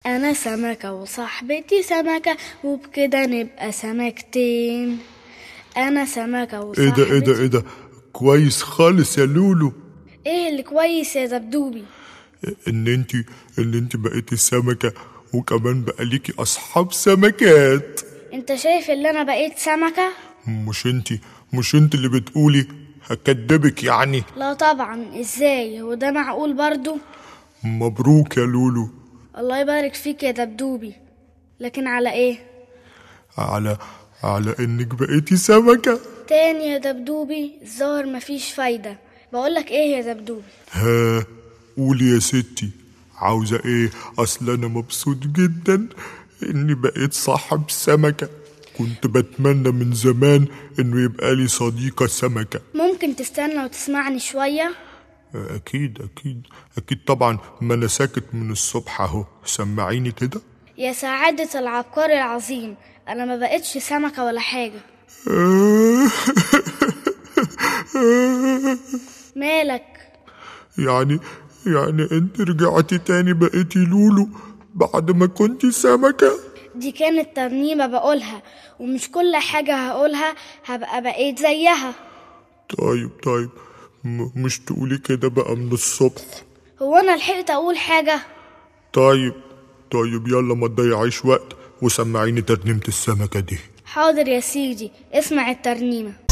أنا سمكة وصاحبتي سمكة وبكده نبقى سمكتين أنا سمكة ايه وصاحبتي ده ايه ده ايه ده كويس خالص يا لولو إيه اللي كويس يا دبدوبي ان انت ان انت بقيتي سمكة وكمان بقى ليكي اصحاب سمكات أنت شايف اللي أنا بقيت سمكة؟ مش انت مش انت اللي بتقولي هكدبك يعني لا طبعا إزاي هو ده معقول برضو؟ مبروك يا لولو الله يبارك فيك يا دبدوبي لكن على إيه؟ على على انك بقيتي سمكة تاني يا دبدوبي الظاهر مفيش فايدة بقولك إيه يا دبدوبي ها قولي يا ستي عاوزة ايه اصل انا مبسوط جدا اني بقيت صاحب سمكة كنت بتمنى من زمان انه يبقى لي صديقة سمكة ممكن تستنى وتسمعني شوية؟ اكيد اكيد اكيد طبعا ما انا ساكت من الصبح اهو سمعيني كده يا سعادة العبقري العظيم أنا ما بقتش سمكة ولا حاجة مالك يعني يعني انت رجعتي تاني بقيتي لولو بعد ما كنتي سمكة دي كانت ترنيمة بقولها ومش كل حاجة هقولها هبقى بقيت زيها طيب طيب م- مش تقولي كده بقى من الصبح هو أنا لحقت أقول حاجة طيب طيب يلا ما تضيعيش وقت وسمعيني ترنيمة السمكة دي حاضر يا سيدي اسمع الترنيمة